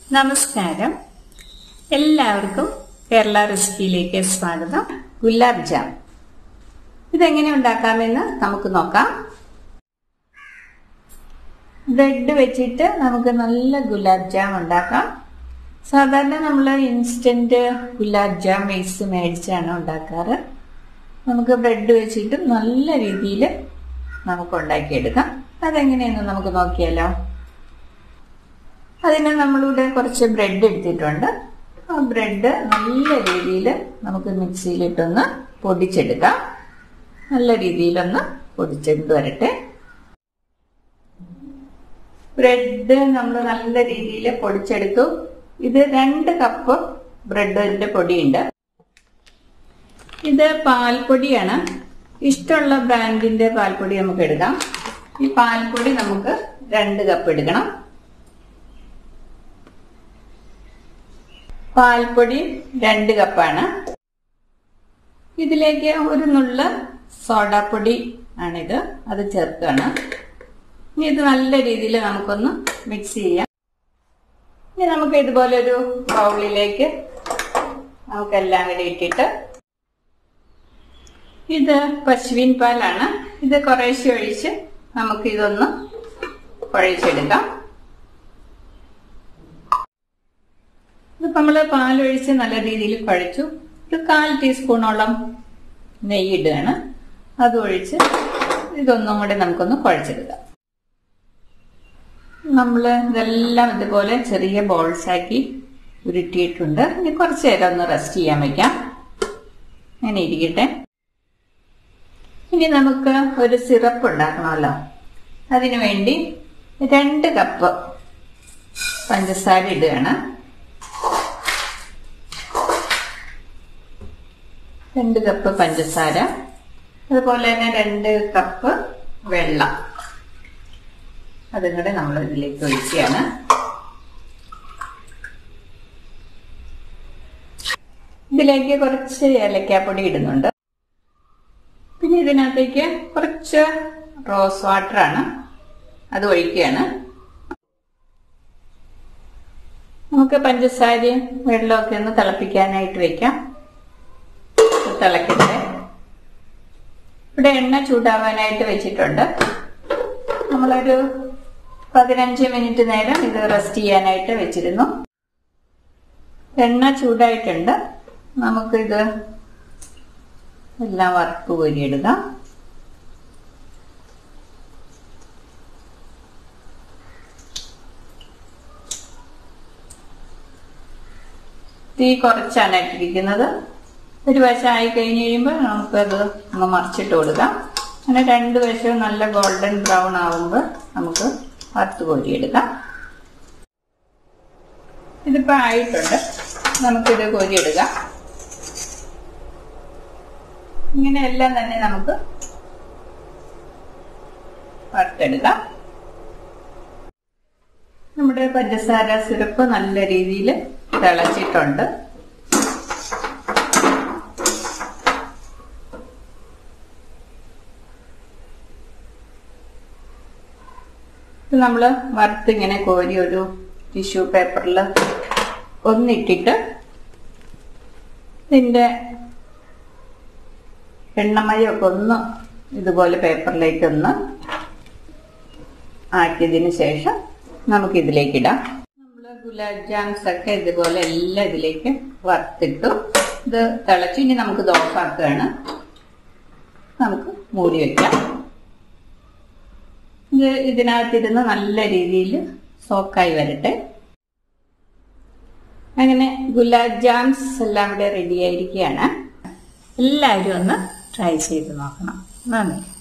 നമസ്കാരം എല്ലാവർക്കും കേരള റെസിപ്പിയിലേക്ക് സ്വാഗതം ഗുലാബ് ജാം ഇതെങ്ങനെ ഉണ്ടാക്കാമെന്ന് നമുക്ക് നോക്കാം ബ്രെഡ് വെച്ചിട്ട് നമുക്ക് നല്ല ഗുലാബ് ജാം ഉണ്ടാക്കാം സാധാരണ നമ്മൾ ഇൻസ്റ്റന്റ് ഗുലാബ് ജാം വേസ്റ്റ് മേടിച്ചാണ് ഉണ്ടാക്കാറ് നമുക്ക് ബ്രെഡ് വെച്ചിട്ട് നല്ല രീതിയിൽ നമുക്ക് ഉണ്ടാക്കിയെടുക്കാം അതെങ്ങനെയെന്ന് നമുക്ക് നോക്കിയാലോ അതിന് നമ്മളിവിടെ കുറച്ച് ബ്രെഡ് എടുത്തിട്ടുണ്ട് ആ ബ്രെഡ് നല്ല രീതിയിൽ നമുക്ക് മിക്സിയിലിട്ടൊന്ന് പൊടിച്ചെടുക്കാം നല്ല രീതിയിലൊന്ന് പൊടിച്ചെടുത്ത് വരട്ടെ ബ്രെഡ് നമ്മൾ നല്ല രീതിയിൽ പൊടിച്ചെടുത്തു ഇത് രണ്ട് കപ്പ് ബ്രെഡിന്റെ പൊടിയുണ്ട് ഇത് പാൽപ്പൊടിയാണ് ഇഷ്ടമുള്ള ബ്രാൻഡിന്റെ പാൽപ്പൊടി നമുക്ക് എടുക്കാം ഈ പാൽപ്പൊടി നമുക്ക് രണ്ട് കപ്പ് എടുക്കണം പാൽപ്പൊടി രണ്ട് കപ്പാണ് ഇതിലേക്ക് ഒരു നുള്ള സോഡാപ്പൊടി ആണിത് അത് ചേർക്കുകയാണ് ഇനി ഇത് നല്ല രീതിയിൽ നമുക്കൊന്ന് മിക്സ് ചെയ്യാം ഇനി നമുക്ക് ഇതുപോലെ ഒരു ബൗളിലേക്ക് നമുക്കെല്ലാം കൂടി ഇട്ടിട്ട് ഇത് പശുവിൻ പാലാണ് ഇത് കുറേശ്ശെ ഒഴിച്ച് നമുക്ക് ഇതൊന്ന് കുഴച്ചെടുക്കാം ഇതിപ്പോൾ നമ്മൾ പാലൊഴിച്ച് നല്ല രീതിയിൽ കുഴച്ചു ഒരു കാൽ ടീസ്പൂണോളം നെയ്യ് ഇടുകയാണ് അത് ഒഴിച്ച് ഇതൊന്നും കൂടെ നമുക്കൊന്ന് കുഴച്ചെടുക്കാം നമ്മൾ ഇതെല്ലാം ഇതുപോലെ ചെറിയ ബോൾസ് ആക്കി ഉരുട്ടിയിട്ടുണ്ട് ഇനി കുറച്ച് നേരം ഒന്ന് റെസ്റ്റ് ചെയ്യാൻ വയ്ക്കാം അങ്ങനെ ഇരിക്കട്ടെ ഇനി നമുക്ക് ഒരു സിറപ്പ് ഉണ്ടാക്കണമല്ലോ അതിനു വേണ്ടി രണ്ട് കപ്പ് പഞ്ചസാര ഇടുകയാണ് രണ്ട് കപ്പ് പഞ്ചസാര അതുപോലെ തന്നെ രണ്ട് കപ്പ് വെള്ളം അതും കൂടെ നമ്മൾ ഇതിലേക്ക് ഒഴിക്കുകയാണ് ഇതിലേക്ക് കുറച്ച് ഏലക്കാപ്പൊടി ഇടുന്നുണ്ട് പിന്നെ ഇതിനകത്തേക്ക് കുറച്ച് റോസ് വാട്ടർ ആണ് അത് ഒഴിക്കുകയാണ് നമുക്ക് പഞ്ചസാരയും വെള്ളമൊക്കെ ഒന്ന് തിളപ്പിക്കാനായിട്ട് വെക്കാം തിളക്കട്ടെ ഇവിടെ എണ്ണ ചൂടാവാനായിട്ട് വെച്ചിട്ടുണ്ട് നമ്മളൊരു പതിനഞ്ച് മിനിറ്റ് നേരം ഇത് റെസ്റ്റ് ചെയ്യാനായിട്ട് വെച്ചിരുന്നു എണ്ണ ചൂടായിട്ടുണ്ട് നമുക്കിത് എല്ലാം വറുത്ത് കോരിയിടുക തീ കുറച്ചാണ് ഇട്ടിരിക്കുന്നത് ഒരു വശം ആയി കഴിഞ്ഞ് കഴിയുമ്പോൾ നമുക്കത് ഒന്ന് മറിച്ചിട്ട് കൊടുക്കാം അങ്ങനെ രണ്ട് വശവും നല്ല ഗോൾഡൻ ബ്രൗൺ ആവുമ്പോൾ നമുക്ക് വറുത്ത് കോരിയെടുക്കാം ഇതിപ്പോൾ ആയിട്ടുണ്ട് നമുക്കിത് കോരിയെടുക്കാം ഇങ്ങനെ എല്ലാം തന്നെ നമുക്ക് വറുത്തെടുക്കാം നമ്മുടെ പഞ്ചസാര സിറപ്പ് നല്ല രീതിയിൽ തിളച്ചിട്ടുണ്ട് ഇത് നമ്മൾ വറുത്ത് ഇങ്ങനെ കോരി ഒരു ടിഷ്യൂ പേപ്പറിൽ ഒന്നിട്ടിട്ട് ഇതിൻ്റെ എണ്ണമയൊക്കെ ഒന്ന് ഇതുപോലെ പേപ്പറിലേക്ക് ഒന്ന് ആക്കിയതിന് ശേഷം നമുക്ക് ഇതിലേക്ക് ഇടാം നമ്മൾ ഗുലാബ് ജാംസ് ഒക്കെ ഇതുപോലെ എല്ലാം ഇതിലേക്ക് വറുത്തിട്ടു ഇത് തിളച്ചു ഇനി നമുക്ക് ദോശാക്കുകയാണ് നമുക്ക് മൂടി വെക്കാം ഇത് ഇതിനകത്തിരുന്ന് നല്ല രീതിയിൽ സോക്കായി വരട്ടെ അങ്ങനെ ഗുലാബ് ജാംസ് എല്ലാം ഇവിടെ റെഡി ആയിരിക്കുകയാണ് എല്ലാവരും ഒന്ന് ട്രൈ ചെയ്ത് നോക്കണം നന്ദി